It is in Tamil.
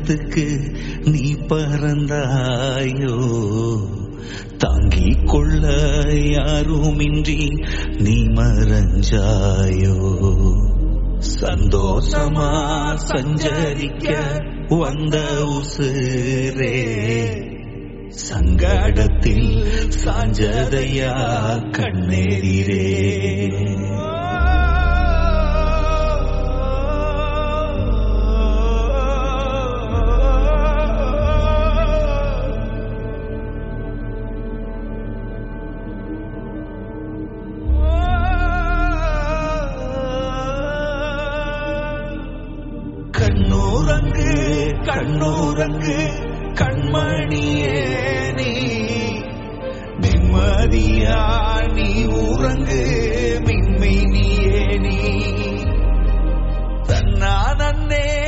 தூரத்துக்கு நீ பறந்தாயோ தாங்கிக் கொள்ள யாருமின்றி நீ மறைஞ்சாயோ சந்தோஷமா சஞ்சரிக்க வந்த உசுரே சங்கடத்தில் சாஞ்சதையா கண்ணேரிரே கண்ணூரங்கு கண்ணூரங்கு கண்மணியே நீ நிம்மதியா நீ ஊரங்கு மின்மினியே நீ தன்னா நன்னே